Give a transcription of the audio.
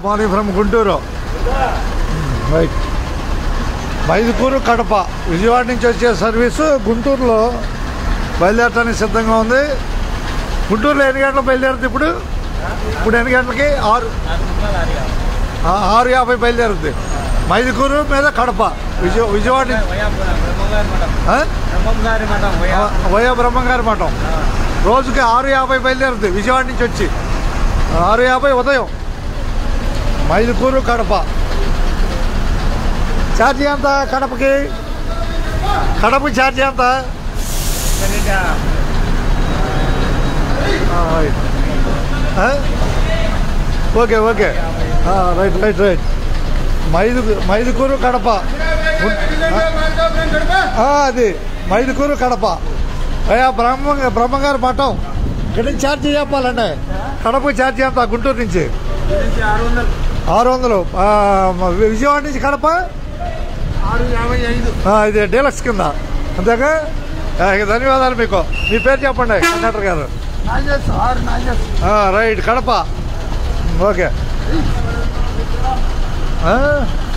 Morning from Guntur right Mydukur Kadapa Vijayawada నుంచి వచ్చే service గుంటూరులో బయలుదేరటానికి సిద్ధంగా ఉంది గుంటూరులో ఎన్ని గంటలకు బయలుదేరుతుంది ఇప్పుడు ఇప్పుడు ఎన్ని గంటలకి ఆరు ఆ, ఆరు యాభై బయలుదేరుద్ది మైదుకూరు మీద కడప విజయ విజయవాడ నుంచి ఆ? ఆ, వయా బ్రహ్మంగారి మఠం రోజుకి ఆరు యాభై బయలుదేరుద్ది విజయవాడ నుంచి వచ్చి ఆరు యాభై ఉదయం మైదుకూరు కడప ఛార్జీ ఎంత కడపకి కడప ఛార్జీ ఎంత ఆ, రైట్. ఆ? ఓకే ఓకే ఆ, రైట్ రైట్ రైట్ మైదు మైదుకూరు కడప ఆ, అది మైదుకూరు కడప అయ్యా బ్రహ్మ బ్రహ్మగారి మఠం ఇక్కడ నుంచి ఛార్జీ చెప్పాలండి కడప ఛార్జీ ఎంత గుంటూరు నుంచి ఆరు వందలు ఆరు వందలు ఆ, మ- విజయవాడ నుంచి కడప ఆరు యాభై ఐదు ఆ, ఇది డీలక్స్ కింద అంతేగా ఆ, ఇక ధన్యవాదాలు మీకు మీ పేరు చెప్పండి కండక్టర్ గారు నాగేష్ ఆరు నాగేష్ ఆ, రైట్ కడప ఓకే ఆ,